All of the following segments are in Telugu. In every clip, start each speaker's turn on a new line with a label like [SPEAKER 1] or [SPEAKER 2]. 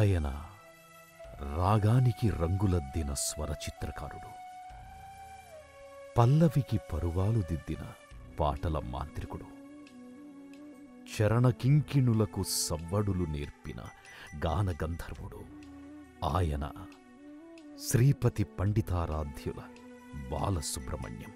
[SPEAKER 1] ఆయన రాగానికి రంగులద్దిన స్వరచిత్రకారుడు పల్లవికి పరువాలు దిద్దిన పాటల మాంత్రికుడు చరణ కింకిణులకు సవ్వడులు నేర్పిన గానగంధర్వుడు ఆయన శ్రీపతి పండితారాధ్యుల బాలసుబ్రహ్మణ్యం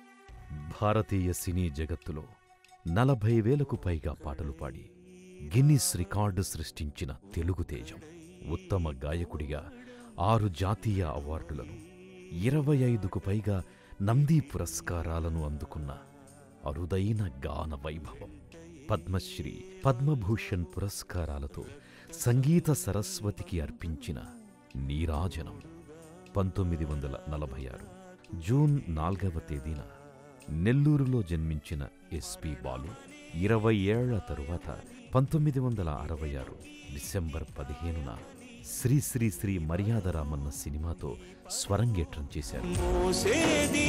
[SPEAKER 1] భారతీయ సినీ జగత్తులో నలభై వేలకు పైగా పాటలు పాడి గిన్నిస్ రికార్డు సృష్టించిన తెలుగు తేజం ఉత్తమ గాయకుడిగా ఆరు జాతీయ అవార్డులను ఇరవై ఐదుకు పైగా నంది పురస్కారాలను అందుకున్న అరుదైన గాన వైభవం పద్మశ్రీ పద్మభూషణ్ పురస్కారాలతో సంగీత సరస్వతికి అర్పించిన నీరాజనం పంతొమ్మిది వందల నలభై ఆరు జూన్ నాల్గవ తేదీన నెల్లూరులో జన్మించిన ఎస్పి బాలు ఇరవై ఏళ్ల తరువాత పంతొమ్మిది వందల అరవై ఆరు డిసెంబర్ పదిహేనున శ్రీ శ్రీ శ్రీ మర్యాదరామన్న సినిమాతో స్వరంగేట్రం చేశారు
[SPEAKER 2] మోసేది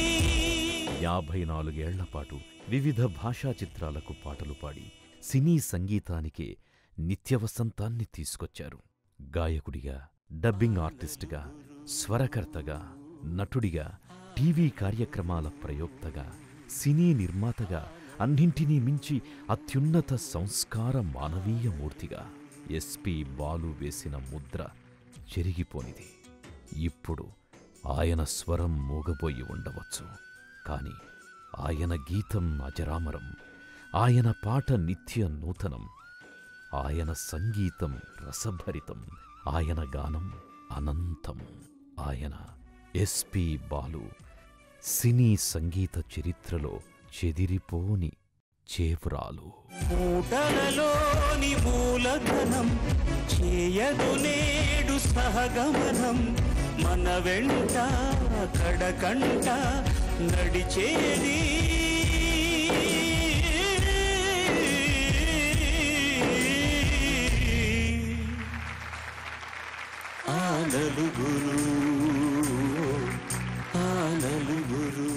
[SPEAKER 1] యాభై నాలుగేళ్ల పాటు వివిధ భాషా చిత్రాలకు పాటలు పాడి సినీ సంగీతానికే నిత్యవసంతాన్ని తీసుకొచ్చారు గాయకుడిగా డబ్బింగ్ ఆర్టిస్టుగా స్వరకర్తగా నటుడిగా టీవీ కార్యక్రమాల ప్రయోక్తగా సినీ నిర్మాతగా అన్నింటినీ మించి అత్యున్నత సంస్కార మానవీయ మూర్తిగా ఎస్పి బాలు వేసిన ముద్ర చెరిగిపోనిది ఇప్పుడు ఆయన స్వరం మూగబోయి ఉండవచ్చు కాని ఆయన గీతం అజరామరం ఆయన పాట నిత్య నూతనం ఆయన సంగీతం రసభరితం ఆయన గానం అనంతం ఆయన ఎస్పి బాలు సినీ సంగీత చరిత్రలో చెదిరిపోని చేవ్రాలు
[SPEAKER 2] మూటలలోని మూలధనం చేయదు నేడు సహగమనం మన వెంట కడకంట నడిచేది ఆ నలుగురు ఆ నలుగురు